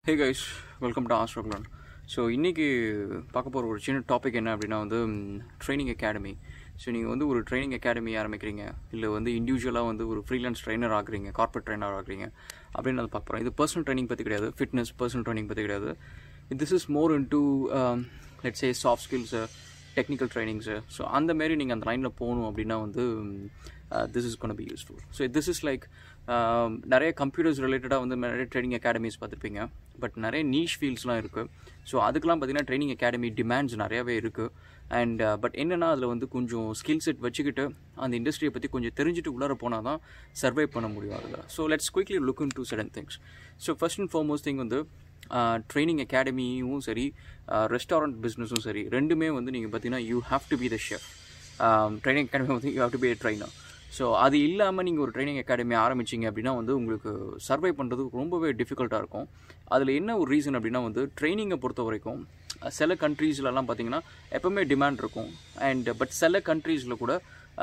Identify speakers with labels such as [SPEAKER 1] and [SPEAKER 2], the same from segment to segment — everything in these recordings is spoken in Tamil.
[SPEAKER 1] hey guys welcome to Astroclan so இன்றைக்கி பார்க்க போகிற ஒரு சின்ன டாபிக் என்ன அப்படின்னா வந்து ட்ரைனிங் அகாடமி ஸோ நீங்கள் வந்து ஒரு ட்ரைனிங் அகாடமி ஆரம்பிக்கிறீங்க இல்லை வந்து இண்டிவிஜுவலாக வந்து ஒரு ஃப்ரீலான்ஸ் ட்ரைனர் ஆகுறீங்க கார்பரேட் ட்ரைனர் ஆகுறீங்க அப்படின்னு அதை பார்க்க போகிறோம் இது பர்சனல் ட்ரைனிங் பற்றி கிடையாது ஃபிட்னஸ் பர்சனல் ட்ரைனிங் பற்றி கிடையாது this is more in to let's a soft skills technical trainings so அந்த மாரி நீங்கள் அந்த லைனில் போகணும் அப்படின்னா வந்து this is gonna be useful so this is like நிறைய கம்ப்யூட்டர்ஸ் ரிலேட்டடாக வந்து நிறைய ட்ரைனிங் அகாடமிஸ் பார்த்துருப்பீங்க பட் நிறைய நீஷ் ஃபீல்ட்ஸ்லாம் இருக்குது ஸோ அதுக்கெலாம் பார்த்தீங்கன்னா ட்ரைனிங் அகாடமி டிமாண்ட்ஸ் நிறையாவே இருக்குது அண்ட் பட் என்னென்னா அதில் வந்து கொஞ்சம் ஸ்கில் செட் வச்சுக்கிட்டு அந்த இண்டஸ்ட்ரியை பற்றி கொஞ்சம் தெரிஞ்சுட்டு உள்ளார போனால் தான் சர்வை பண்ண முடியும் அதில் so let's quickly look in to certain things so first and foremost thing வந்து ட்ரைனிங் அகாடமியும் சரி ரெஸ்டாரண்ட் பிஸ்னஸும் சரி ரெண்டுமே வந்து நீங்கள் பார்த்தீங்கன்னா you have to be the chef training academy வந்து you have to be a trainer so அது இல்லாமல் நீங்கள் ஒரு ட்ரைனிங் அகாடமி ஆரம்பிச்சிங்க அப்படின்னா வந்து உங்களுக்கு சர்வை பண்ணுறது ரொம்பவே டிஃபிகல்ட்டாக இருக்கும் அதில் என்ன ஒரு ரீசன் அப்படின்னா வந்து ட்ரைனிங்கை பொறுத்த வரைக்கும் சில கண்ட்ரீஸ்லலாம் பார்த்தீங்கன்னா எப்போவுமே டிமாண்ட் இருக்கும் அண்ட் பட் சில கண்ட்ரீஸில் கூட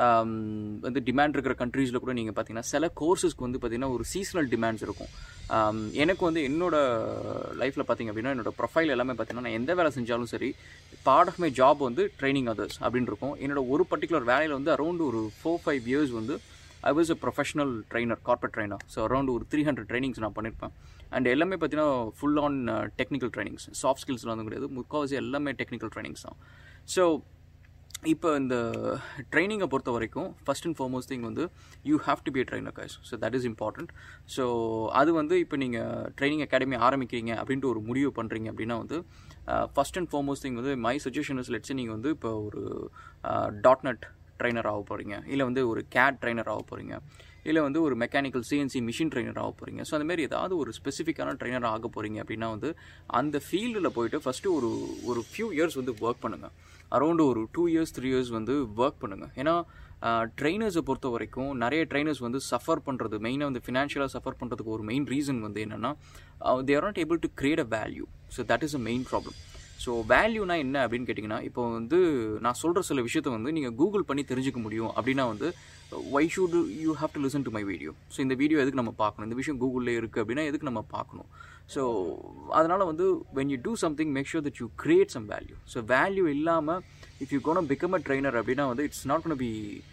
[SPEAKER 1] வந்து டிமாண்ட் இருக்கிற கண்ட்ரீஸில் கூட நீங்கள் பார்த்தீங்கன்னா சில கோர்சஸ்க்கு வந்து பார்த்தீங்கன்னா ஒரு சீசனல் டிமாண்ட்ஸ் இருக்கும் எனக்கு வந்து என்னோட லைஃப்பில் பார்த்தீங்க அப்படின்னா என்னோட ப்ரொஃபைல் எல்லாமே பார்த்தீங்கன்னா நான் எந்த வேலை செஞ்சாலும் சரி பார்ட் ஆஃப் மை ஜாப் வந்து ட்ரைனிங் அதர்ஸ் அப்படின்னு இருக்கும் என்னோட ஒரு பர்டிகுலர் வேலையில் வந்து அரௌண்ட் ஒரு ஃபோர் ஃபைவ் இயர்ஸ் வந்து I was a professional trainer corporate trainer so around ஒரு த்ரீ ஹண்ட்ரட் ட்ரைனிங்ஸ் நான் பண்ணியிருப்பேன் அண்ட் எல்லாமே பார்த்தீங்கன்னா full on technical trainings soft ஸ்கில்ஸ்லாம் வந்து கிடையாது முக்கால்வாசி எல்லாமே டெக்னிக்கல் ட்ரைனிங்ஸ் தான் ஸோ இப்போ இந்த ட்ரைனிங்கை பொறுத்த வரைக்கும் ஃபஸ்ட் அண்ட் ஃபார்மோஸ்ட் திங் வந்து you have to be a trainer guys so that is important so அது வந்து இப்போ நீங்கள் ட்ரைனிங் அகாடமி ஆரம்பிக்கிறீங்க அப்படின்ட்டு ஒரு முடிவு பண்ணுறீங்க அப்படின்னா வந்து ஃபஸ்ட் அண்ட் ஃபார்மோஸ்ட் திங் வந்து மை சஜஷன் இஸ் லெட்ஸ் நீங்கள் வந்து இப்போ ஒரு டாட் நெட் ட்ரைனர் ஆக போகிறீங்க இல்லை வந்து ஒரு கேட் ட்ரைனர் ஆக போகிறீங்க இல்லை வந்து ஒரு மெக்கானிக்கல் சிஎன்சி மிஷின் ட்ரைனர் ஆக போகிறீங்க ஸோ அந்த மாதிரி ஏதாவது ஒரு ஸ்பெசிஃபிக்கான ட்ரைனர் ஆக போகிறீங்க அப்படின்னா வந்து அந்த ஃபீல்டில் போயிட்டு ஃபஸ்ட்டு ஒரு ஒரு ஃபியூ இயர்ஸ் வந்து ஒர்க் பண்ணுங்கள் அரௌண்டு ஒரு டூ இயர்ஸ் த்ரீ இயர்ஸ் வந்து ஒர்க் பண்ணுங்கள் ஏன்னா ட்ரைனர்ஸை பொறுத்த வரைக்கும் நிறைய ட்ரைனர்ஸ் வந்து சஃபர் பண்ணுறது மெயினாக வந்து ஃபினான்ஷியலாக சஃபர் பண்ணுறதுக்கு ஒரு மெயின் ரீசன் வந்து என்னென்னா they are not able to create a value so that is a main problem so வேல்யூனா என்ன அப்படின்னு கேட்டிங்கன்னா இப்போ வந்து நான் சொல்கிற சில விஷயத்த வந்து நீங்கள் கூகுள் பண்ணி தெரிஞ்சுக்க முடியும் அப்படின்னா வந்து why should you have to listen to my video so இந்த வீடியோ எதுக்கு நம்ம பார்க்கணும் இந்த விஷயம் கூகுளில் இருக்குது அப்படின்னா எதுக்கு நம்ம பார்க்கணும் ஸோ அதனால் வந்து when you do something make sure that you create some value so value இல்லாமல் if you gonna become a trainer அப்படின்னா வந்து it's not gonna be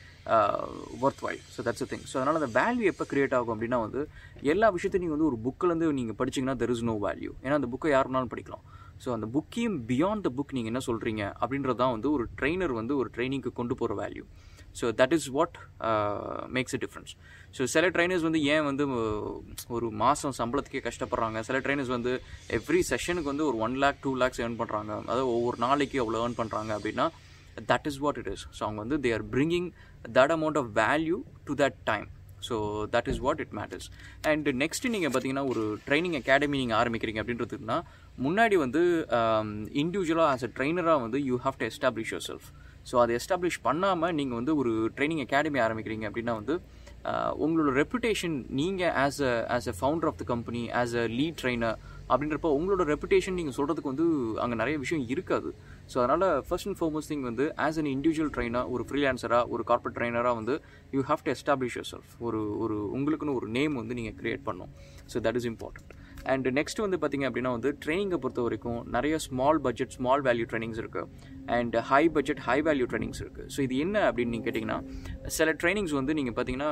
[SPEAKER 1] worthwhile so that's a thing so அதனால் அந்த வேல்யூ எப்போ கிரியேட் ஆகும் அப்படின்னா வந்து எல்லா விஷயத்தையும் நீங்கள் வந்து ஒரு புக்கிலேருந்து நீங்கள் படிச்சிங்கன்னா தெர் இஸ் நோ வேல்யூ ஏன்னா அந்த புக்கை யார் வேணாலும் படிக்கலாம் ஸோ அந்த புக்கையும் பியாண்ட் த புக் நீங்கள் என்ன சொல்கிறீங்க அப்படின்றது தான் வந்து ஒரு ட்ரைனர் வந்து ஒரு ட்ரைனிங்க்கு கொண்டு போகிற value so that is what makes a difference so சில ட்ரைனர்ஸ் வந்து ஏன் வந்து ஒரு மாதம் சம்பளத்துக்கே கஷ்டப்படுறாங்க சில ட்ரைனர்ஸ் வந்து எவ்ரி செஷனுக்கு வந்து ஒரு one lakh two lakhs earn பண்ணுறாங்க அதாவது ஒவ்வொரு நாளைக்கு அவ்வளோ ஏர்ன் பண்ணுறாங்க அப்படின்னா that is what it is so அவங்க வந்து they are bringing that amount of value to that time so that is what it matters and next நீங்கள் பார்த்தீங்கன்னா ஒரு ட்ரைனிங் அகாடமி நீங்கள் ஆரம்பிக்கிறீங்க அப்படின்றதுக்குன்னா முன்னாடி வந்து இண்டிவிஜுவலாக ஆஸ் அ ட்ரைனராக வந்து you have to establish yourself so அதை எஸ்டாப்ளிஷ் பண்ணாமல் நீங்கள் வந்து ஒரு ட்ரைனிங் அகாடமி ஆரம்பிக்கிறீங்க அப்படின்னா வந்து உங்களோட ரெப்புடேஷன் நீங்கள் as a as a founder of the company as a lead trainer அப்படின்றப்போ உங்களோட ரெப்புடேஷன் நீங்கள் சொல்கிறதுக்கு வந்து அங்கே நிறைய விஷயம் இருக்காது ஸோ அதனால் ஃபர்ஸ்ட் அண்ட் ஃபார்மோஸ்ட் திங் வந்து ஆஸ் அன் இண்டிவிஜுவல் ட்ரைனர் ஒரு ஃப்ரீலான்சராக ஒரு கார்பரேட் ட்ரைனராக வந்து you have to establish yourself ஒரு ஒரு உங்களுக்குன்னு ஒரு நேம் வந்து நீங்கள் க்ரியேட் பண்ணும் so that is important and next வந்து பார்த்திங்க அப்படின்னா வந்து ட்ரைனிங்கை பொறுத்த வரைக்கும் நிறைய small budget small value trainings இருக்குது and high budget high value trainings இருக்குது ஸோ இது என்ன அப்படின்னு நீங்கள் கேட்டிங்கன்னா சில ட்ரைனிங்ஸ் வந்து நீங்கள் பார்த்தீங்கன்னா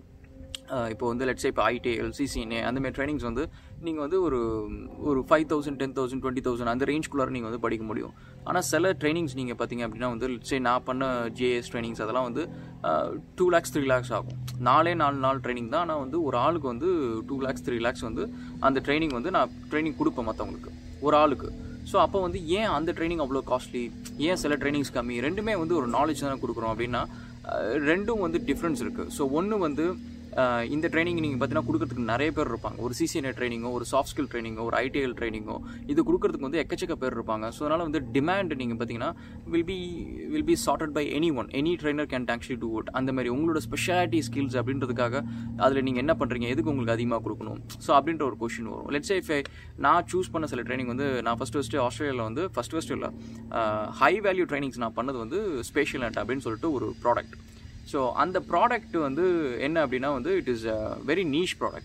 [SPEAKER 1] இப்போ வந்து லெட்ஸே இப்போ ஐடிஎல் சிசிஎன்ஏ அந்தமாதிரி ட்ரைனிங்ஸ் வந்து நீங்கள் வந்து ஒரு ஒரு five thousand ten thousand twenty thousand அந்த ரேஞ்ச்குள்ளார நீங்கள் வந்து படிக்க முடியும் ஆனால் சில ட்ரைனிங்ஸ் நீங்கள் பார்த்தீங்க அப்படின்னா வந்து சரி நான் பண்ண ஜேஎஸ் ட்ரைனிங்ஸ் அதெல்லாம் வந்து டூ லேக்ஸ் த்ரீ லேக்ஸ் ஆகும் நாலே நாலு நாள் ட்ரைனிங் தான் ஆனால் வந்து ஒரு ஆளுக்கு வந்து டூ லேக்ஸ் த்ரீ லேக்ஸ் வந்து அந்த ட்ரைனிங் வந்து நான் ட்ரைனிங் கொடுப்பேன் மற்றவங்களுக்கு ஒரு ஆளுக்கு ஸோ அப்போ வந்து ஏன் அந்த ட்ரைனிங் அவ்வளோ காஸ்ட்லி ஏன் சில ட்ரைனிங்ஸ் கம்மி ரெண்டுமே வந்து ஒரு நாலேஜ் தானே கொடுக்குறோம் அப்படின்னா ரெண்டும் வந்து டிஃப்ரென்ஸ் இருக்குது ஸோ ஒன்று வந்து இந்த ட்ரைனிங் நீங்கள் பார்த்தீங்கன்னா கொடுக்கறதுக்கு நிறைய பேர் இருப்பாங்க ஒரு சிசிஎன்ஏ ட்ரைனிங்கோ ஒரு சாஃப்ட் ஸ்கில் ட்ரைனிங்கோ ஒரு ஐடிஎல் ட்ரைனிங்கோ இது கொடுக்கறதுக்கு வந்து எக்கச்சக்க பேர் இருப்பாங்க ஸோ அதனால் வந்து டிமாண்ட் நீங்கள் பார்த்தீங்கன்னா will be will be sorted by anyone any trainer can actually do it அந்த மாதிரி உங்களோட ஸ்பெஷாலிட்டி ஸ்கில்ஸ் அப்படின்றதுக்காக அதில் நீங்கள் என்ன பண்ணுறீங்க எதுக்கு உங்களுக்கு அதிகமாக கொடுக்கணும் ஸோ அப்படின்ற ஒரு கொஷின் வரும் லெட்ஸ் இஃப் நான் சூஸ் பண்ண சில ட்ரைனிங் வந்து நான் ஃபஸ்ட் ஃபஸ்ட்டு ஆஸ்திரேலியாவில் வந்து ஃபஸ்ட் ஃபஸ்ட்டு இல்லை ஹை வேல்யூ ட்ரைனிங்ஸ் நான் பண்ணது வந்து ஸ்பேஷியல் நெட் அப்படின்னு சொல்லிட்டு ஒரு ப்ராடக்ட் ஸோ அந்த ப்ராடக்ட் வந்து என்ன அப்படின்னா வந்து it is a very niche product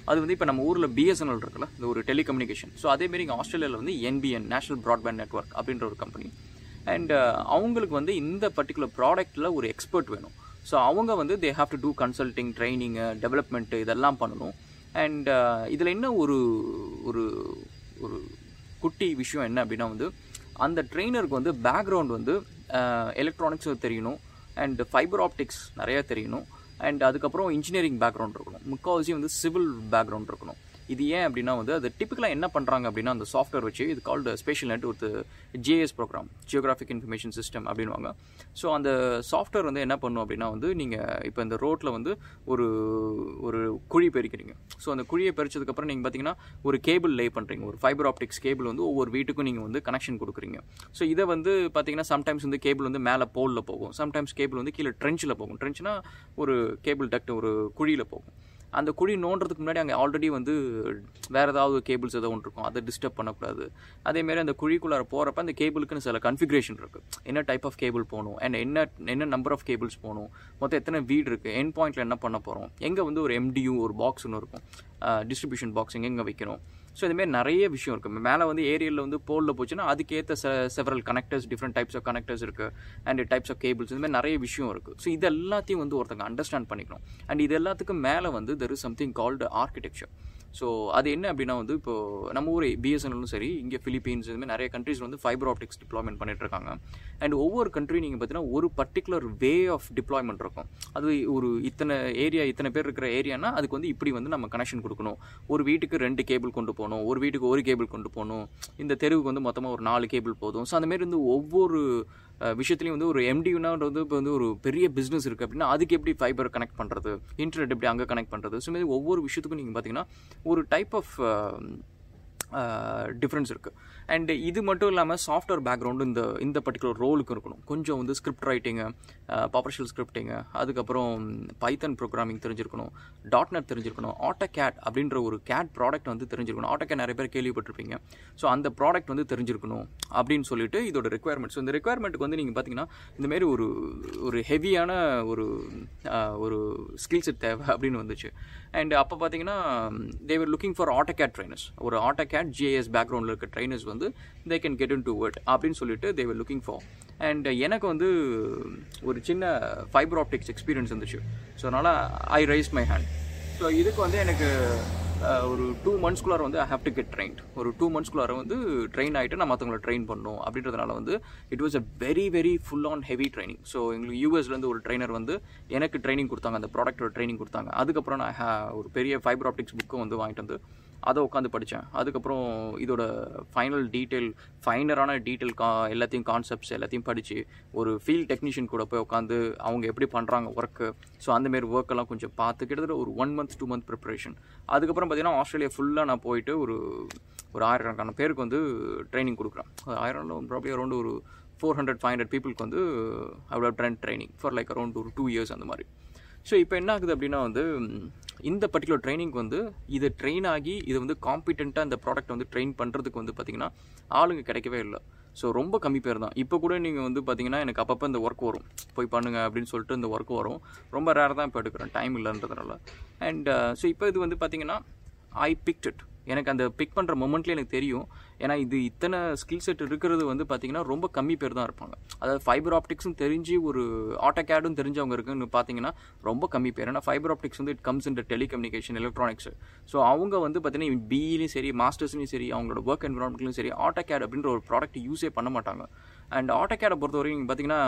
[SPEAKER 1] அது வந்து இப்போ நம்ம ஊரில் பிஎஸ்என்எல் இருக்குல்ல இந்த ஒரு டெலிகம்யூனிகேஷன் ஸோ அதேமாரி இங்கே ஆஸ்திரேலியாவில் வந்து என்பிஎன் நேஷனல் ப்ராட்பேண்ட் நெட்ஒர்க் அப்படின்ற ஒரு கம்பெனி அண்ட் அவங்களுக்கு வந்து இந்த பர்டிகுலர் ப்ராடக்ட்டில் ஒரு எக்ஸ்பர்ட் வேணும் ஸோ அவங்க வந்து they have to do consulting training development இதெல்லாம் பண்ணணும் அண்ட் இதில் என்ன ஒரு ஒரு ஒரு குட்டி விஷயம் என்ன அப்படின்னா வந்து அந்த ட்ரெயினருக்கு வந்து பேக்ரவுண்ட் வந்து எலக்ட்ரானிக்ஸ் தெரியணும் அண்ட் ஃபைபர் ஆப்டிக்ஸ் நிறையா தெரியணும் அண்ட் அதுக்கப்புறம் இன்ஜினியரிங் பேக்ரவுண்ட் இருக்கணும் முக்கால்வாசி வந்து சிவில் பேக்ரவுண்ட் இருக்கணும் இது ஏன் அப்படின்னா வந்து அது டிப்பிக்கலாக என்ன பண்ணுறாங்க அப்படின்னா அந்த சாஃப்ட்வேர் வச்சு இது கால்டு ஸ்பெஷல் நெட் ஒரு GIS program geographic information system அப்படின்வாங்க ஸோ அந்த சாஃப்ட்வேர் வந்து என்ன பண்ணும் அப்படின்னா வந்து நீங்கள் இப்போ இந்த ரோட்டில் வந்து ஒரு ஒரு குழி பெருக்கிறீங்க ஸோ அந்த குழியை பெருச்சதுக்கப்புறம் நீங்கள் பார்த்தீங்கன்னா ஒரு கேபிள் லே பண்ணுறீங்க ஒரு ஃபைபர் ஆப்டிக்ஸ் கேபிள் வந்து ஒவ்வொரு வீட்டுக்கும் நீங்கள் வந்து கனெக்ஷன் கொடுக்குறீங்க ஸோ இதை வந்து பார்த்தீங்கன்னா சம்டைம்ஸ் வந்து கேபிள் வந்து மேலே போலில் போகும் சம்டைம்ஸ் கேபிள் வந்து கீழே ட்ரென்ச்சில் போகும் ட்ரென்ச்னா ஒரு கேபிள் டக்ட் ஒரு குழியில் போகும் அந்த குழி நோண்டுறதுக்கு முன்னாடி அங்கே ஆல்ரெடி வந்து வேறு ஏதாவது கேபிள்ஸ் ஏதோ ஒன்று இருக்கும் அதை டிஸ்டர்ப் பண்ணக்கூடாது அதேமாரி அந்த குழிக்குள்ளார போகிறப்ப அந்த கேபிளுக்குன்னு சில கன்ஃபிகரேஷன் இருக்குது என்ன டைப் ஆஃப் கேபிள் போகணும் அண்ட் என்ன என்ன நம்பர் ஆஃப் கேபிள்ஸ் போகணும் மொத்தம் எத்தனை வீடு இருக்குது என் பாயிண்ட்டில் என்ன பண்ண போகிறோம் எங்கே வந்து ஒரு எம்டியூ ஒரு பாக்ஸ் ஒன்று இருக்கும் டிஸ்ட்ரிபியூஷன் பாக்ஸ் எங்கே எங்கே வைக்கணும் ஸோ இதுமாரி நிறைய விஷயம் இருக்குது மேலே வந்து ஏரியலில் வந்து போலில் போச்சுன்னா அதுக்கேற்ற செ several connectors different types of connectors இருக்குது அண்ட் டைப்ஸ் ஆஃப் கேபிள்ஸ் இதுமாதிரி நிறைய விஷயம் இருக்குது ஸோ இது எல்லாத்தையும் வந்து ஒருத்தங்க அண்டர்ஸ்டாண்ட் பண்ணிக்கணும் அண்ட் இது எல்லாத்துக்கும் மேலே வந்து there is something called architecture so அது என்ன அப்படின்னா வந்து இப்போ நம்ம ஊர் பிஎஸ்என்எல்லும் சரி இங்கே ஃபிலிப்பீன்ஸ் இதுமாதிரி நிறைய கண்ட்ரீஸ் வந்து ஃபைபர் ஆப்டிக்ஸ் டிப்ளாய்மெண்ட் பண்ணிட்டு இருக்காங்க அண்ட் ஒவ்வொரு கண்ட்ரி நீங்கள் பார்த்தீங்கன்னா ஒரு பர்டிகுலர் வே ஆஃப் டிப்ளாய்மெண்ட் இருக்கும் அது ஒரு இத்தனை ஏரியா இத்தனை பேர் இருக்கிற ஏரியானா அதுக்கு வந்து இப்படி வந்து நம்ம கனெக்ஷன் கொடுக்கணும் ஒரு வீட்டுக்கு ரெண்டு கேபிள் கொண்டு போகணும் ஒரு வீட்டுக்கு ஒரு கேபிள் கொண்டு போகணும் இந்த தெருவுக்கு வந்து மொத்தமாக ஒரு நாலு கேபிள் போதும் ஸோ அந்தமாரி வந்து ஒவ்வொரு விஷயத்துலையும் வந்து ஒரு எம்டியூனா வந்து இப்போ வந்து ஒரு பெரிய பிஸ்னஸ் இருக்குது அப்படின்னா அதுக்கு எப்படி ஃபைபர் கனெக்ட் பண்ணுறது இன்டர்நெட் எப்படி அங்கே கனெக்ட் பண்ணுறது ஸோ மாதிரி ஒவ்வொரு விஷயத்துக்கும் நீங்கள் பார்த்தீங்கன்னா ஒரு டைப் ஆஃப் டிஃப்ரென்ஸ் இருக்குது அண்ட் இது மட்டும் இல்லாமல் சாஃப்ட்வேர் பேக்ரவுண்டு இந்த இந்த பர்டிகுலர் ரோலுக்கு இருக்கணும் கொஞ்சம் வந்து ஸ்கிரிப்ட் ரைட்டிங்கு பாப்பர்ஷியல் ஸ்கிரிப்டிங்கு அதுக்கப்புறம் பைத்தன் ப்ரோக்ராமிங் தெரிஞ்சிருக்கணும் டாட் நெட் தெரிஞ்சிருக்கணும் ஆட்டோ கேட் அப்படின்ற ஒரு கேட் ப்ராடக்ட் வந்து தெரிஞ்சிருக்கணும் ஆட்டோ கேட் நிறைய பேர் கேள்விப்பட்டிருப்பீங்க ஸோ அந்த ப்ராடக்ட் வந்து தெரிஞ்சிருக்கணும் அப்படின்னு சொல்லிட்டு இதோட ரெக்குயர்மெண்ட் ஸோ இந்த ரெக்குயர்மெண்ட்டுக்கு வந்து நீங்கள் பார்த்தீங்கன்னா இந்தமாரி ஒரு ஒரு ஹெவியான ஒரு ஒரு ஸ்கில் செட் தேவை அப்படின்னு வந்துச்சு அண்ட் அப்போ பார்த்தீங்கன்னா they were looking for AutoCAD trainers ஒரு ஆட்டோ கேட் ஜிஏஎஸ் பேக்ரவுண்டில் இருக்க ட்ரைனர்ஸ் வந்து they can get into word அப்படின்னு சொல்லிட்டு தேவர் லுக்கிங் ஃபார் அண்ட் எனக்கு வந்து ஒரு சின்ன ஃபைபர் ஆப்டிக்ஸ் எக்ஸ்பீரியன்ஸ் இருந்துச்சு ஸோ அதனால் I raise my hand so இதுக்கு வந்து எனக்கு ஒரு டூ மந்த்ஸ்குள்ளார வந்து I have to get trained ஒரு டூ மந்த்ஸ்குள்ளார வந்து ட்ரெயின் ஆகிட்டு நான் மற்றவங்களை ட்ரெயின் பண்ணணும் அப்படின்றதுனால வந்து it was a very very full on heavy training so எங்களுக்கு யூஎஸ்லேருந்து ஒரு ட்ரைனர் வந்து எனக்கு ட்ரைனிங் கொடுத்தாங்க அந்த ப்ராடக்ட்டோட ட்ரைனிங் கொடுத்தாங்க அதுக்கப்புறம் நான் ஒரு பெரிய ஃபைபர் ஆப்டிக்ஸ் புக்கும் வந்து வாங்கிட்டு வந்து அதை உட்காந்து படித்தேன் அதுக்கப்புறம் இதோட ஃபைனல் டீட்டெயில் ஃபைனரான டீட்டெயில் கா எல்லாத்தையும் கான்செப்ட்ஸ் எல்லாத்தையும் படித்து ஒரு ஃபீல்ட் டெக்னீஷியன் கூட போய் உட்காந்து அவங்க எப்படி பண்ணுறாங்க ஒர்க்கு ஸோ அந்தமாரி ஒர்க்கெல்லாம் கொஞ்சம் பார்த்து கிட்டத்தட்ட ஒரு one month two month preparation அதுக்கப்புறம் பார்த்தீங்கன்னா ஆஸ்திரேலியா ஃபுல்லாக நான் போயிட்டு ஒரு ஒரு ஆயிரக்கணக்கான பேருக்கு வந்து ட்ரைனிங் கொடுக்குறேன் ஆயிரம் ப்ராப்ளி அரௌண்ட் ஒரு ஃபோர் ஹண்ட்ரட் ஃபைவ் ஹண்ட்ரட் பீப்புளுக்கு வந்து அவ்வளோ trained training for like around ஒரு டூ இயர்ஸ் அந்த மாதிரி ஸோ இப்போ என்ன ஆகுது அப்படின்னா வந்து இந்த பர்டிகுலர் ட்ரைனிங் வந்து இது ட்ரெயின் ஆகி இது வந்து காம்பிடென்ட்டாக இந்த ப்ராடக்ட் வந்து ட்ரெயின் பண்ணுறதுக்கு வந்து பார்த்திங்கன்னா ஆளுங்க கிடைக்கவே இல்லை ஸோ ரொம்ப கம்மி பேர் தான் இப்போ கூட நீங்கள் வந்து பார்த்தீங்கன்னா எனக்கு அப்பப்போ இந்த ஒர்க் வரும் போய் பண்ணுங்க அப்படின்னு சொல்லிட்டு இந்த ஒர்க் வரும் ரொம்ப ரேர் தான் இப்போ எடுக்கிறேன் டைம் இல்லைன்றதுனால அண்ட் ஸோ இப்போ இது வந்து பார்த்தீங்கன்னா ஐ பிக்ட் இட் எனக்கு அந்த பிக் பண்ணுற மொமெண்ட்லேயே எனக்கு தெரியும் ஏன்னா இது இத்தனை ஸ்கில் செட் இருக்கிறது வந்து பார்த்தீங்கன்னா ரொம்ப கம்மி பேர் தான் இருப்பாங்க அதாவது ஃபைபர் ஆப்டிக்ஸும் தெரிஞ்சு ஒரு ஆட்டோ கேடும் தெரிஞ்சவங்க இருக்குன்னு பார்த்தீங்கன்னா ரொம்ப கம்மி பேர் ஏன்னா ஃபைபர் ஆப்டிக்ஸ் வந்து it comes in telecommunication electronics so அவங்க வந்து பார்த்தீங்கன்னா பிஇலையும் சரி மாஸ்டர்ஸ்லையும் சரி அவங்களோட ஒர்க் என்வரான்மெண்ட்லையும் சரி ஆட்டோ கேட் அப்படின்ற ஒரு ப்ராடக்ட் யூஸே பண்ண மாட்டாங்க அண்ட் ஆட்டோ கேடை பொறுத்தவரைக்கும் பார்த்தீங்கன்னா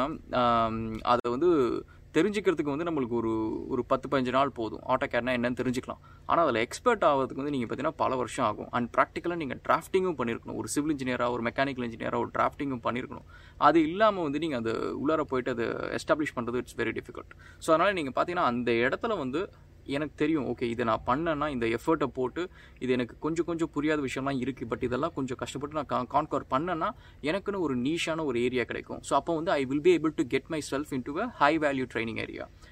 [SPEAKER 1] அதை வந்து தெரிஞ்சுக்கிறதுக்கு வந்து நம்மளுக்கு ஒரு ஒரு பத்து பதினஞ்சு நாள் போதும் ஆட்டோ கேட்னா என்னன்னு தெரிஞ்சுக்கலாம் ஆனால் அதில் எக்ஸ்பர்ட் ஆகிறதுக்கு வந்து நீங்கள் பார்த்தீங்கன்னா பல வருஷம் ஆகும் அண்ட் ப்ராக்டிக்கலாக நீங்கள் டிராஃப்டிங்கும் பண்ணியிருக்கணும் ஒரு சிவில் இன்ஜினியராக ஒரு மெக்கானிக்கல் இன்ஜினியராக ஒரு டிராஃப்டிங்கும் பண்ணியிருக்கணும் அது இல்லாமல் வந்து நீங்கள் அது உள்ளார போயிட்டு அதை எஸ்டாப்ளிஷ் பண்ணுறது இட்ஸ் வெரி டிஃபிகல்ட் ஸோ அதனால் நீங்கள் பார்த்தீங்கன்னா அந்த இடத்துல வந்து எனக்கு தெரியும் ஓகே இதை நான் பண்ணேன்னா இந்த எஃபர்ட்டை போட்டு இது எனக்கு கொஞ்சம் கொஞ்சம் புரியாத விஷயம்லாம் இருக்குது பட் இதெல்லாம் கொஞ்சம் கஷ்டப்பட்டு நான் கான்கவர் பண்ணேன்னா எனக்குன்னு ஒரு நீஷான ஒரு ஏரியா கிடைக்கும் ஸோ அப்போ வந்து I will be able to get myself into a high value training area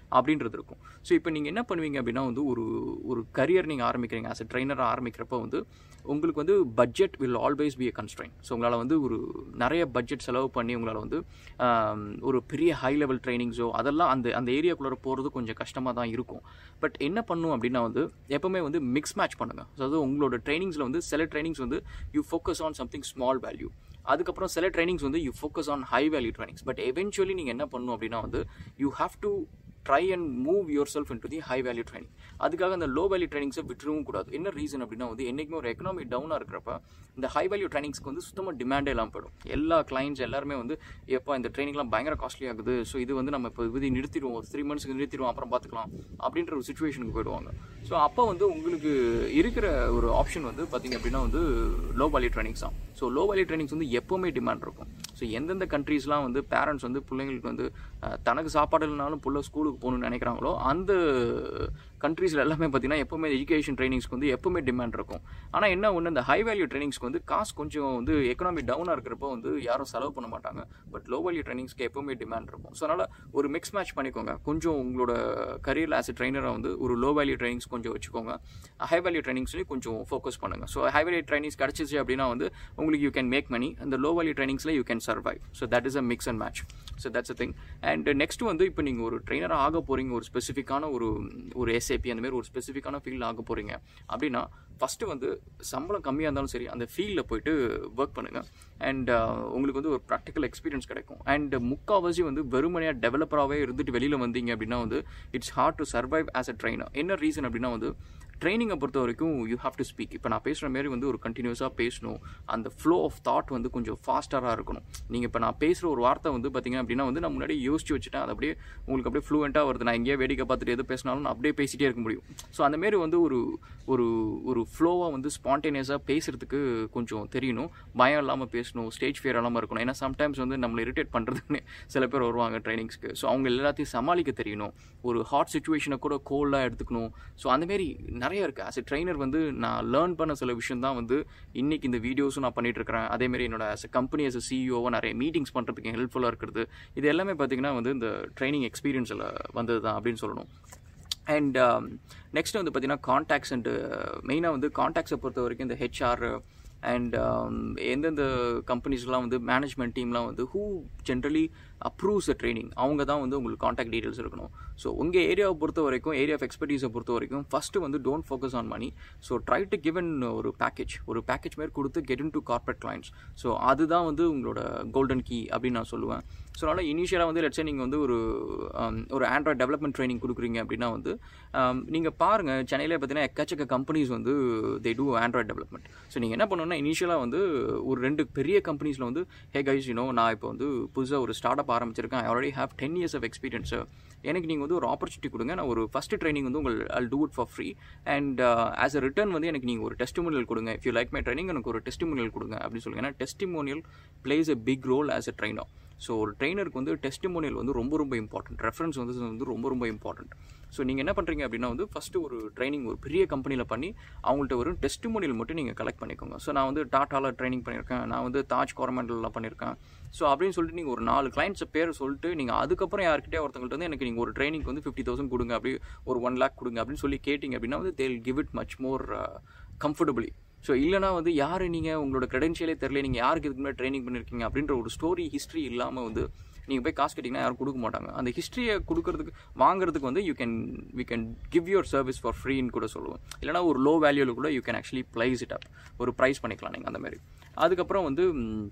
[SPEAKER 1] அப்படின்றது இருக்கும் ஸோ இப்போ நீங்கள் என்ன பண்ணுவீங்க அப்படின்னா வந்து ஒரு ஒரு கரியர் நீங்கள் ஆரம்பிக்கிறீங்க ஆஸ் எ ட்ரைனராக ஆரம்பிக்கிறப்ப வந்து உங்களுக்கு வந்து budget will always be a constraint so உங்களால் வந்து ஒரு நிறைய பட்ஜெட் செலவு பண்ணி உங்களால் வந்து ஆம், ஒரு பெரிய ஹை லெவல் ட்ரைனிங்ஸோ அதெல்லாம் அந்த அந்த ஏரியாக்குள்ளே போகிறது கொஞ்சம் கஷ்டமாக தான் இருக்கும் பட் என்ன பண்ணும் அப்படின்னா வந்து எப்பவுமே வந்து மிக்ஸ் மேட்ச் பண்ணுங்கள் அதாவது உங்களோட ட்ரைனிங்ஸில் வந்து சில ட்ரைனிங்ஸ் வந்து you focus on something small value அதுக்கப்புறம் சில ட்ரைனிங்ஸ் வந்து you focus on high value trainings but eventually நீங்கள் என்ன பண்ணணும் அப்படின்னா வந்து you have to try and move yourself into the high value training அதுக்காக அந்த லோ வேல்யூ ட்ரைனிங்ஸை விட்டுறவும் கூடாது என்ன ரீசன் அப்படின்னா வந்து என்றைக்குமே ஒரு எக்கனாமி டவுனாக இருக்கிறப்ப இந்த ஹை வேல்யூ ட்ரைனிங்ஸ்க்கு வந்து சுத்தமாக டிமாண்டே இல்லாமல் போயிடும் எல்லா கிளைண்ட்ஸ் எல்லாருமே வந்து எப்போ இந்த ட்ரைனிங்லாம் பயங்கர காஸ்ட்லி ஆகுது ஸோ இது வந்து நம்ம இப்போ இது நிறுத்திடுவோம் ஒரு த்ரீ மந்த்ஸ்க்கு நிறுத்திடுவோம் அப்புறம் பார்த்துக்கலாம் அப்படின்ற ஒரு சுச்சுவேஷனுக்கு போயிடுவாங்க ஸோ அப்போ வந்து உங்களுக்கு இருக்கிற ஒரு ஆப்ஷன் வந்து பார்த்தீங்க அப்படின்னா வந்து லோ வேல்யூ ட்ரைனிங்ஸ் தான் ஸோ லோ வேல்யூ ட்ரைனிங்ஸ் வந்து எப்போவுமே டிமாண்ட் இருக்கும் ஸோ எந்தெந்த கண்ட்ரீஸ்லாம் வந்து பேரண்ட்ஸ் வந்து பிள்ளைங்களுக்கு வந்து அஹ், தனக்கு சாப்பாடு இல்லைனாலும் புள்ள ஸ்கூலுக்கு போகணும்னு நினைக்கிறாங்களோ அந்த கண்ட்ரீஸில் எல்லாமே பார்த்தீங்கன்னா எப்போவுமே எஜுகேஷன் ட்ரைனிங்ஸ்க்கு வந்து எப்போவுமே டிமாண்ட் இருக்கும் ஆனால் என்ன ஒன்று இந்த ஹை வேல்யூ ட்ரைனிங்ஸ்க்கு வந்து காசு கொஞ்சம் வந்து எக்கனாமி டவுனாக இருக்கிறப்போ வந்து யாரும் செலவு பண்ண மாட்டாங்க பட் லோ வேல்யூ ட்ரைனிங்ஸ்க்கு எப்போவுமே டிமாண்ட் இருக்கும் ஸோ அதனால் ஒரு மிக்ஸ் மேட்ச் பண்ணிக்கோங்க கொஞ்சம் உங்களோட கரியரில் ஆஸ் எ ட்ரைனராக வந்து ஒரு லோ வேல்யூ ட்ரைனிங்ஸ் கொஞ்சம் வச்சுக்கோங்க ஹை வேல்யூ ட்ரைனிங்ஸ்லேயும் கொஞ்சம் ஃபோக்கஸ் பண்ணுங்கள் ஸோ ஹை வேல்யூ ட்ரைனிங்ஸ் கிடச்சிச்சு அப்படின்னா வந்து உங்களுக்கு யூ கேன் மேக் மணி அந்த லோ வேல்யூ ட்ரைனிங்ஸில் you can survive so that is a mix and match so that's a thing and next வந்து இப்போ நீங்கள் ஒரு ட்ரைனராக ஆக போகிறீங்க ஒரு ஸ்பெசிஃபிக்கான ஒரு ஒரு எஸ்ஏபி அந்த மாதிரி ஒரு ஸ்பெசிஃபிக்கான ஃபீல்டில் ஆக போகிறீங்க அப்படின்னா ஃபஸ்ட்டு வந்து சம்பளம் கம்மியாக இருந்தாலும் சரி அந்த ஃபீல்டில் போயிட்டு ஒர்க் பண்ணுங்கள் அண்ட் உங்களுக்கு வந்து ஒரு ப்ராக்டிக்கல் எக்ஸ்பீரியன்ஸ் கிடைக்கும் அண்ட் முக்கால்வாசி வந்து வெறுமனையாக டெவலப்பராகவே இருந்துட்டு வெளியில் வந்தீங்க அப்படின்னா வந்து it's hard to survive as a trainer என்ன ரீசன் அப்படின்னா வந்து ட்ரைனிங்கை பொறுத்த வரைக்கும் யூ ஹாவ் டு ஸ்பீக் இப்போ நான் பேசுகிற மாரி வந்து ஒரு கண்டினியூஸாக பேசணும் அந்த ஃப்ளோ ஆஃப் தாட் வந்து கொஞ்சம் ஃபாஸ்டராக இருக்கணும் நீங்கள் இப்போ நான் பேசுகிற ஒரு வார்த்தை வந்து பார்த்தீங்க அப்படின்னா வந்து நான் முன்னாடி யோசிச்சு வச்சுட்டேன் அது அப்படியே உங்களுக்கு அப்படியே ஃப்ளூவெண்ட்டாக வருது நான் எங்கேயே வேடிக்கை பார்த்துட்டு எது பேசினாலும் நான் அப்படியே பேசிட்டே இருக்க முடியும் ஸோ அந்த மாரி வந்து ஒரு ஒரு ஒரு ஃப்ளோவாக வந்து ஸ்பான்டேனியஸாக பேசுகிறதுக்கு கொஞ்சம் தெரியணும் பயம் இல்லாமல் பேசணும் ஸ்டேஜ் ஃபியர் இல்லாமல் இருக்கணும் ஏன்னா சம்டைம்ஸ் வந்து நம்மளை இரிட்டேட் பண்ணுறதுன்னு சில பேர் வருவாங்க ட்ரைனிங்ஸ்க்கு ஸோ அவங்க எல்லாத்தையும் சமாளிக்க தெரியணும் ஒரு ஹாட் சுச்சுவேஷனை கூட கோல்டாக எடுத்துக்கணும் ஸோ அந்தமாரி நிறைய இருக்குது ஆஸ் எ ட்ரைனர் வந்து நான் லேர்ன் பண்ண சில விஷயம் தான் வந்து இன்னைக்கு இந்த வீடியோஸும் நான் பண்ணிட்டு இருக்கிறேன் அதேமாரி என்னோட as a company as a சிஇஓவை நிறைய மீட்டிங்ஸ் பண்ணுறதுக்கு ஹெல்ப்ஃபுல்லாக இருக்கிறது இது எல்லாமே பார்த்தீங்கன்னா வந்து இந்த ட்ரைனிங் எக்ஸ்பீரியன்ஸில் வந்தது தான் அப்படின்னு சொல்லணும் அண்ட் நெக்ஸ்ட் வந்து பார்த்தீங்கன்னா காண்டாக்ட்ஸ் அண்டு மெயினாக வந்து காண்டாக்ட்ஸை பொறுத்த வரைக்கும் இந்த ஹெச்ஆர் அண்ட் எந்தெந்த கம்பெனிஸ்லாம் வந்து மேனேஜ்மெண்ட் டீம்லாம் வந்து who generally approves a training அவங்க தான் வந்து உங்களுக்கு காண்டாக்ட் டீடைல்ஸ் இருக்கணும் ஸோ உங்கள் ஏரியாவை பொறுத்த வரைக்கும் ஏரியா ஆஃப் எக்ஸ்பர்டீஸை பொறுத்த வரைக்கும் ஃபஸ்ட்டு வந்து don't focus on money so try to given ஒரு பேக்கேஜ் ஒரு பேக்கேஜ் மாரி கொடுத்து get into corporate clients so அதுதான் வந்து உங்களோட கோல்டன் கீ அப்படின்னு நான் சொல்லுவேன் ஸோ அதனால் இனிஷியலாக வந்து லட்சம் நீங்கள் வந்து ஒரு um, ஒரு ஆண்ட்ராய்ட் டெவலப்மெண்ட் ட்ரைனிங் கொடுக்குறீங்க அப்படின்னா வந்து நீங்கள் பாருங்கள் சென்னையில் பார்த்தீங்கன்னா எக்கச்சக்க கம்பெனிஸ் வந்து they do Android development so நீங்கள் என்ன பண்ணணும்னா இனிஷியலாக வந்து ஒரு ரெண்டு பெரிய கம்பெனிஸில் வந்து ஹே கைஸ் யூனோ நான் இப்போ வந்து புதுசாக ஒரு ஸ்டார்ட் அப் ஆரம்பிச்சிருக்கேன் I already have ten years of experience எனக்கு நீங்கள் வந்து ஒரு ஆப்பர்ச்சுனிட்டி கொடுங்க நான் ஒரு ஃபஸ்ட்டு ட்ரைனிங் வந்து உங்கள் I'll do it for free and as a return வந்து எனக்கு நீங்கள் ஒரு டெஸ்டிமோனியல் கொடுங்க if you like my training எனக்கு ஒரு டெஸ்டிமோனியல் கொடுங்க அப்படின்னு சொல்லுங்க ஏன்னா testimonial plays a big role as a trainer so ஒரு ட்ரைனருக்கு வந்து டெஸ்டிமோனியல் வந்து ரொம்ப ரொம்ப இம்பார்ட்டன்ட் ரெஃபரன்ஸ் வந்து வந்து ரொம்ப ரொம்ப இம்பார்ட்டன்ட் ஸோ நீங்கள் என்ன பண்ணுறீங்க அப்படின்னா வந்து ஃபஸ்ட்டு ஒரு ட்ரைனிங் ஒரு பெரிய கம்பெனியில் பண்ணி அவங்கள்ட்ட ஒரு டெஸ்டிமோனியல் மட்டும் நீங்கள் கலெக்ட் பண்ணிக்கோங்க ஸோ நான் வந்து டாட்டாவில் ட்ரைனிங் பண்ணியிருக்கேன் நான் வந்து தாஜ் கோரமெண்டலில் பண்ணியிருக்கேன் ஸோ அப்படின்னு சொல்லிட்டு நீங்கள் ஒரு நாலு கிளைண்ட்ஸ் பேர் சொல்லிட்டு நீங்கள் அதுக்கப்புறம் யார்கிட்டயே ஒருத்தவங்கள்ட்ட வந்து எனக்கு நீங்கள் ஒரு ட்ரைனிங் வந்து ஃபிஃப்டி தௌசண்ட் கொடுங்க அப்படி ஒரு ஒன் லேக் கொடுங்க அப்படின்னு சொல்லி கேட்டிங்க அப்படின்னா வந்து they'll give it much more comfortably so இல்லைனா வந்து யார் நீங்கள் உங்களோட க்ரெடென்ஷியலே தெரியல நீங்கள் யாருக்கு இதுக்கு முன்னாடி ட்ரைனிங் பண்ணியிருக்கீங்க அப்படின்ற ஒரு ஸ்டோரி ஹிஸ்ட்ரி இல்லாமல் வந்து நீங்கள் போய் காசு கேட்டிங்கன்னா யாரும் கொடுக்க மாட்டாங்க அந்த ஹிஸ்ட்ரியை கொடுக்கறதுக்கு வாங்குறதுக்கு வந்து you can we can give your service for ஃப்ரீன்னு கூட சொல்லுவேன் இல்லைனா ஒரு லோ வேல்யூவில் கூட you can actually price it up ஒரு ப்ரைஸ் பண்ணிக்கலாம் நீங்கள் அந்த மாதிரி அதுக்கப்புறம் வந்து ம்,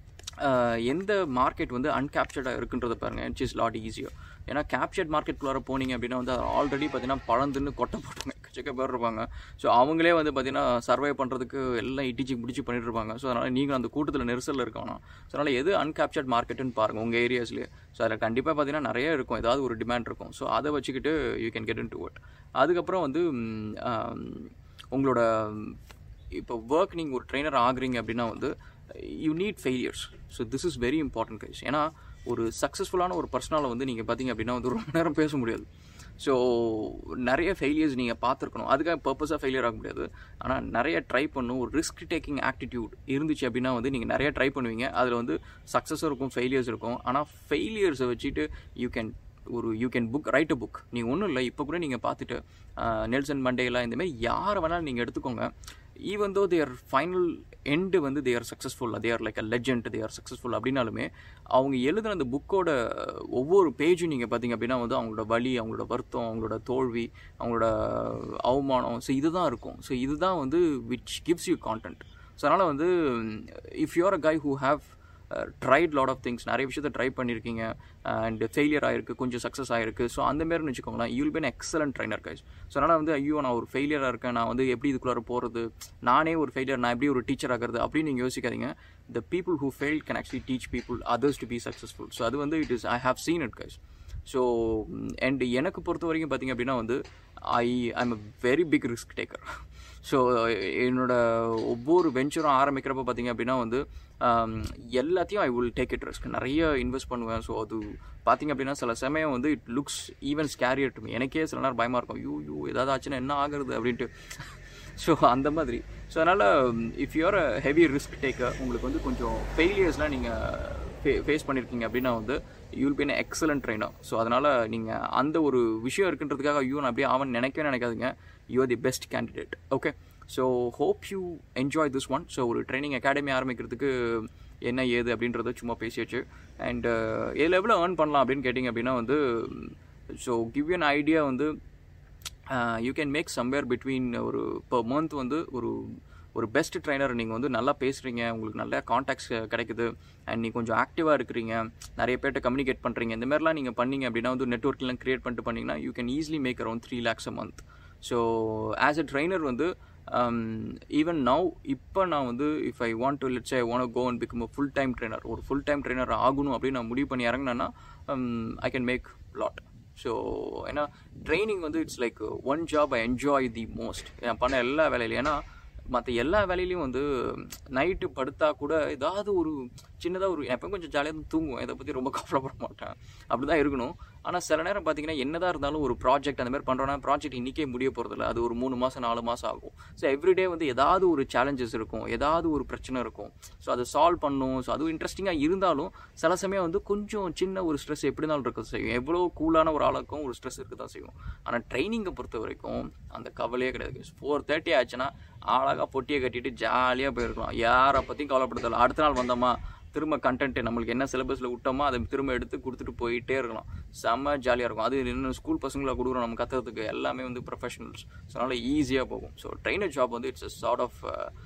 [SPEAKER 1] ஆஹ் எந்த மார்க்கெட் வந்து அன்கேப்சர்டாக இருக்குன்றத பாருங்கள் இட்ஸ் இஸ் லாட் ஈஸியர் ஏன்னா கேப்சர்ட் மார்க்கெட்டுக்குள்ளார போனீங்க அப்படின்னா வந்து ஆல்ரெடி பார்த்தீங்கன்னா பழந்துன்னு கொட்டை போட்டுங்க எக்கச்சக்க பேர் இருப்பாங்க ஸோ அவங்களே வந்து பார்த்தீங்கன்னா சர்வை பண்ணுறதுக்கு எல்லாம் இடிச்சு முடிச்சு பண்ணிட்டு இருப்பாங்க ஸோ அதனால் நீங்கள் அந்த கூட்டத்தில் நெரிசலில் இருக்கணும் ஸோ அதனால் எது அன்கேப்சர்ட் மார்க்கெட்டுன்னு பாருங்கள் உங்கள் ஏரியாஸ்லேயே ஸோ அதில் கண்டிப்பாக பார்த்தீங்கன்னா நிறைய இருக்கும் ஏதாவது ஒரு டிமாண்ட் இருக்கும் ஸோ அதை வச்சுக்கிட்டு you can get into it அதுக்கப்புறம் வந்து ம், ஆம், உங்களோட இப்போ ஒர்க் நீங்கள் ஒரு ட்ரெயினர் ஆகுறீங்க அப்படின்னா வந்து you need failures so this is very important guys ஏன்னா ஒரு சக்ஸஸ்ஃபுல்லான ஒரு பர்சனால வந்து நீங்கள் பார்த்தீங்க அப்படின்னா வந்து ரொம்ப நேரம் பேச முடியாது ஸோ நிறைய ஃபெயிலியர்ஸ் நீங்கள் பார்த்துருக்கணும் அதுக்காக பர்பஸாக ஃபெயிலியர் ஆக முடியாது ஆனால் நிறைய ட்ரை பண்ணும் ஒரு ரிஸ்க் டேக்கிங் ஆட்டிடியூட் இருந்துச்சு அப்படின்னா வந்து நீங்கள் நிறைய ட்ரை பண்ணுவீங்க அதில் வந்து சக்ஸஸும் இருக்கும் ஃபெயிலியர்ஸ் இருக்கும் ஆனால் ஃபெயிலியர்ஸை வச்சுட்டு யூ கேன் ஒரு you can book write a book நீங்கள் ஒன்றும் இல்லை இப்போ கூட நீங்கள் பார்த்துட்டு நெல்சன் மண்டேலா இந்தமாதிரி யாரை வேணாலும் நீங்கள் எடுத்துக்கோங்க ஈவன் தோ தேர் ஃபைனல் எண்டு வந்து they're successful they're like a legend they're successful அப்படின்னாலுமே அவங்க எழுதுன அந்த புக்கோட ஒவ்வொரு பேஜும் நீங்கள் பார்த்தீங்க அப்படின்னா வந்து அவங்களோட வலி அவங்களோட வருத்தம் அவங்களோட தோல்வி அவங்களோட அவமானம் ஸோ இதுதான் இருக்கும் ஸோ இதுதான் வந்து which gives you content so அதனால் வந்து if you're a guy who have tried lot of things நிறைய விஷயத்த ட்ரை பண்ணியிருக்கீங்க அண்ட் ஃபெயிலியர் ஆயிருக்கு கொஞ்சம் சக்ஸஸ் ஆயிருக்கு ஸோ அந்த மாரின்னு வச்சுக்கோங்களேன் you'll be an excellent trainer guys so அதனால் வந்து ஐயோ நான் ஒரு ஃபெயிலியராக இருக்கேன் நான் வந்து எப்படி இதுக்குள்ளார போகிறது நானே ஒரு ஃபெயிலியர் நான் எப்படி ஒரு டீச்சர் ஆகிறது அப்படின்னு நீங்கள் யோசிக்காதீங்க the people who fail can actually teach people others to be successful so அது வந்து it is I have seen it guys so and எனக்கு பொறுத்த வரைக்கும் பார்த்தீங்க அப்படின்னா வந்து I I'm a very big risk taker so என்னோட ஒவ்வொரு வெஞ்சரும் ஆரம்பிக்கிறப்ப பார்த்தீங்க அப்படின்னா வந்து எல்லாத்தையும் I will take it risk நிறைய இன்வெஸ்ட் பண்ணுவேன் ஸோ அது பார்த்தீங்க அப்படின்னா சில சமயம் வந்து it looks even scarier to me எனக்கே சில நேரம் பயமாக இருக்கும் யூ யூ ஏதாவது ஆச்சுன்னா என்ன ஆகுறது அப்படின்ட்டு ஸோ அந்த மாதிரி ஸோ அதனால் if you're a heavy risk taker உங்களுக்கு வந்து கொஞ்சம் ஃபெயிலியர்ஸ்லாம் நீங்கள் ஃபே ஃபேஸ் பண்ணியிருக்கீங்க அப்படின்னா வந்து you'll be an excellent trainer so அதனால் நீங்கள் அந்த ஒரு விஷயம் இருக்குன்றதுக்காக ஐயோ நான் அப்படியே அவன் நினைக்கவே நினைக்காதீங்க you are the best candidate okay so hope you enjoy this one so ஒரு ட்ரைனிங் அகாடமி ஆரம்பிக்கிறதுக்கு என்ன ஏது அப்படின்றத சும்மா பேசியாச்சு அண்ட் எதில் எவ்வளோ ஏர்ன் பண்ணலாம் அப்படின்னு கேட்டிங்க அப்படின்னா வந்து ஸோ கிவ் அன் ஐடியா வந்து you can make somewhere between ஒரு பர் மந்த் வந்து ஒரு ஒரு பெஸ்ட் ட்ரைனர் நீங்கள் வந்து நல்லா பேசுகிறீங்க உங்களுக்கு நல்ல காண்டாக்ட்ஸ் கிடைக்குது அண்ட் நீங்கள் கொஞ்சம் ஆக்டிவாக இருக்கிறீங்க நிறைய பேர்ட்ட கம்யூனிகேட் பண்ணுறீங்க இந்த மாதிரிலாம் நீங்கள் பண்ணீங்க அப்படின்னா வந்து நெட்ஒர்க்லாம் க்ரியேட் பண்ணிட்டு பண்ணிங்கன்னா you can easily make around three lakhs a month so as a trainer வந்து ஈவன் நவ் இப்போ நான் வந்து if I want to let's I want go and become full time trainer ஒரு ஃபுல் டைம் ட்ரைனர் ஆகணும் அப்படின்னு நான் முடிவு பண்ணி இறங்கினேன்னா I can make lot so ஏன்னா ட்ரைனிங் வந்து it's like one job I enjoy the most நான் பண்ண எல்லா வேலையிலையும் ஏன்னா மற்ற எல்லா வேலையிலையும் வந்து நைட்டு படுத்தா கூட ஏதாவது ஒரு சின்னதாக ஒரு எப்போ கொஞ்சம் ஜாலியாக தூங்குவேன் இதை பற்றி ரொம்ப கவலைப்பட மாட்டேன் அப்படி தான் இருக்கணும் ஆனால் சில நேரம் பார்த்தீங்கன்னா என்னதான் இருந்தாலும் ஒரு ப்ராஜெக்ட் அந்த மாதிரி பண்ணுறோன்னா ப்ராஜெக்ட் இன்றைக்கே முடிய போகிறதில்ல அது ஒரு மூணு மாதம் நாலு மாதம் ஆகும் ஸோ எவ்ரிடே வந்து ஏதாவது ஒரு சேலஞ்சஸ் இருக்கும் ஏதாவது ஒரு பிரச்சனை இருக்கும் ஸோ அதை சால்வ் பண்ணும் ஸோ அதுவும் இன்ட்ரெஸ்டிங்காக இருந்தாலும் சில சமயம் வந்து கொஞ்சம் சின்ன ஒரு ஸ்ட்ரெஸ் எப்படி இருந்தாலும் இருக்க செய்யும் எவ்வளோ கூலான ஒரு ஆளுக்கும் ஒரு ஸ்ட்ரெஸ் இருக்க தான் செய்யும் ஆனால் ட்ரைனிங்கை பொறுத்த வரைக்கும் அந்த கவலையே கிடையாது ஃபோர் தேர்ட்டி ஆச்சுன்னா அழகாக பொட்டியை கட்டிட்டு ஜாலியாக போயிருக்கலாம் யாரை பற்றியும் கவலைப்படுத்தல அடுத்த நாள் வந்தோமா திரும்ப கண்டென்ட் நம்மளுக்கு என்ன சிலபஸில் விட்டோமோ அதை திரும்ப எடுத்து கொடுத்துட்டு போயிட்டே இருக்கலாம் செம்ம ஜாலியாக இருக்கும் அது இன்னும் ஸ்கூல் பசங்களை கொடுக்குறோம் நம்ம கற்றுறதுக்கு எல்லாமே வந்து ப்ரொஃபஷனல்ஸ் ஸோ அதனால் ஈஸியாக போகும் ஸோ ட்ரைனர் ஜாப் வந்து இட்ஸ் சார்ட் ஆஃப்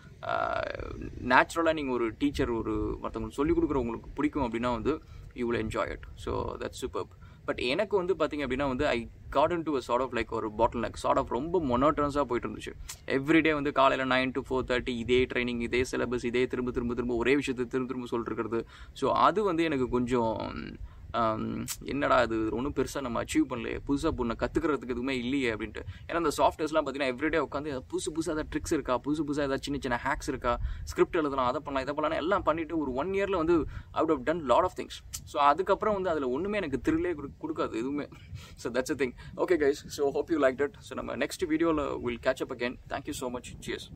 [SPEAKER 1] நேச்சுரலாக நீங்கள் ஒரு டீச்சர் ஒரு மற்றவங்களுக்கு சொல்லிக் கொடுக்குற உங்களுக்கு பிடிக்கும் அப்படின்னா வந்து you will enjoy it so that's super but எனக்கு வந்து பார்த்தீங்க அப்படின்னா வந்து I gotten to sort of like ஒரு பாட்டில் நெக் சார்ட் ஆஃப் ரொம்ப மொனோட்டனஸாக போயிட்டு இருந்துச்சு எவ்ரிடே வந்து காலையில் நைன் டு ஃபோர் தேர்ட்டி இதே ட்ரைனிங் இதே சிலபஸ் இதே திரும்ப திரும்ப திரும்ப ஒரே விஷயத்தை திரும்ப திரும்ப சொல்லிருக்கிறது ஸோ அது வந்து எனக்கு கொஞ்சம் என்னடா இது ஒன்றும் பெருசாக நம்ம அச்சீவ் பண்ணலையே புதுசாக பொண்ணை கற்றுக்கிறதுக்கு எதுவுமே இல்லையே அப்படின்ட்டு ஏன்னா அந்த சாஃப்ட்வேர்ஸ்லாம் பார்த்தீங்கன்னா எவ்ரிடே உட்காந்து புதுசு புதுசாக ஏதாவது ட்ரிக்ஸ் இருக்கா புதுசு புதுசாக ஏதாவது சின்ன சின்ன ஹேக்ஸ் இருக்கா ஸ்கிரிப்ட் எழுதலாம் அதை பண்ணலாம் இதை பண்ணலாம் எல்லாம் பண்ணிவிட்டு ஒரு ஒன் இயரில் வந்து out of ton lot of things so அதுக்கப்புறம் வந்து அதில் ஒன்றுமே எனக்கு த்ரில்லே கொடுக்காது எதுவுமே ஸோ that's a thing okay guys so hope you like that so நம்ம நெக்ஸ்ட் வீடியோவில் will catch up again thank you so much cheers